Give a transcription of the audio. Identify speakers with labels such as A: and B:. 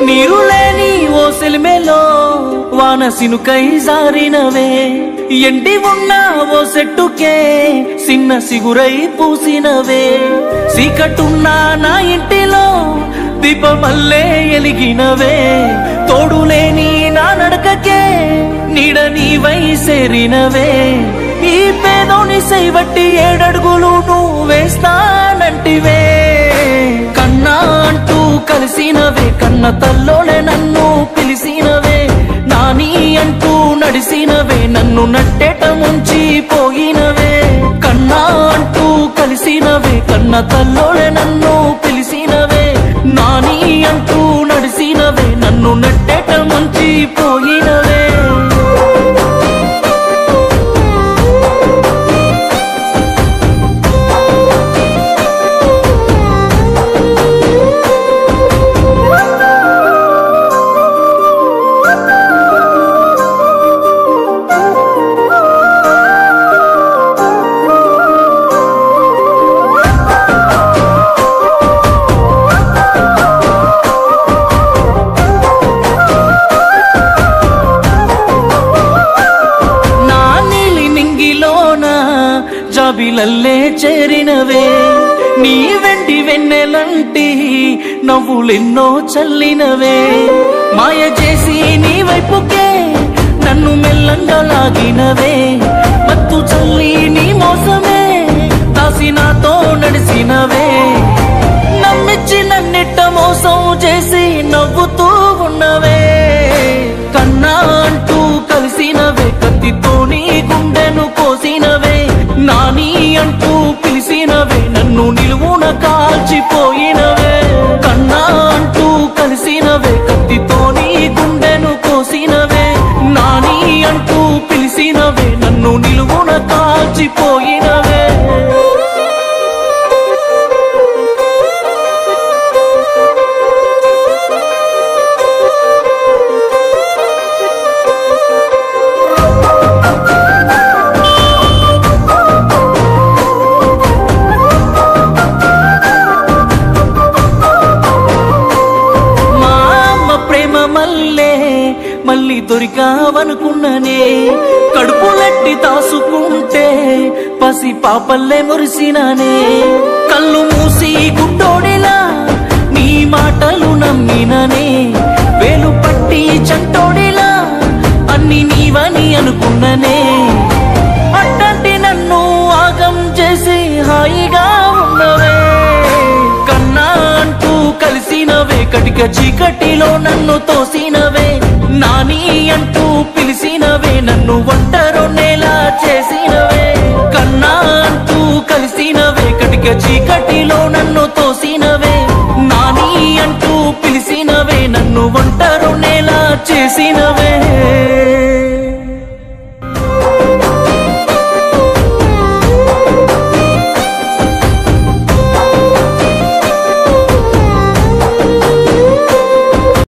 A: నీరు లేని ఓ సెలిమేలో వాన సినుకై జారినవే ఎండి ఉన్న ఓ చెట్టుకే చిన్న సిగురై పూసినవే చీకటున్న నా ఇంటిలో దీపమల్లే ఎలిగినవే తోడులేని నా నడకకే నీడ నీవై సేరినవే ఈ పేదోని సైవట్టి ఏడడుగులు నువ్వు వేస్తానంటివే కన్నా అంటూ కలిసినవే కన్న తల్లోనే నన్ను పిలిసినవే నాని అంటూ నడిసినవే నన్ను నట్టేట ముంచి పోయినవే కన్నా అంటూ కలిసినవే కన్న తల్లోనే నన్ను పిలిసినవే నాని అంటూ నడిసినవే నన్ను నట్టేట ముంచి పోయినవే నా నీలి నింగిలోన జాబిలల్లే చేరినవే నీ వెండి వెన్నెలంటి నవ్వులెన్నో చల్లినవే మాయ చేసి నీ వైపుకే నన్ను మెల్లంగా లాగినవే మత్తు చల్లి నీ మోసమే దాసి నాతో నడిసినవే నమ్మిచ్చి నన్నిట్ట మోసం చేసి నవ్వుతూ ఉన్నవే కన్నా అంటూ కలిసినవే కత్తితో నీ గుండెను కోసినవే నాని అంటూ పిలిసినవే నన్ను నిలువున కాల్చిపోయినవే కన్నా అంటూ కలిసినవే కత్తితో నీ గుండెను కోసినవే నాని అంటూ పిలిసినవే నన్ను నిలువున కాల్చిపోయినవే మా అమ్మ ప్రేమ మల్లే మళ్ళీ దొరికావనుకున్ననే కడుపులెట్టి తాసుకుంటే పసి పాపల్లే మురిసినానే కళ్ళు మూసి గుడ్డోడిలా నీ మాటలు నమ్మిననే వేలు పట్టి చంటోడిలా అన్ని నీవని అనుకున్ననే అట్టంటి నన్ను ఆగం చేసి హాయిగా ఉన్నవే కన్నా అంటూ కలిసినవే కటిక చీకటిలో నన్ను తోసినవే నాని అంటూ పిలిసినవే నన్ను ఒంటరు నేల చేసినవే కన్నా అంటూ కలిసినవే కటిక చీకటిలో నన్ను తోసినవే నాని అంటూ పిలిసినవే నన్ను ఒంటరు నేల చేసినవే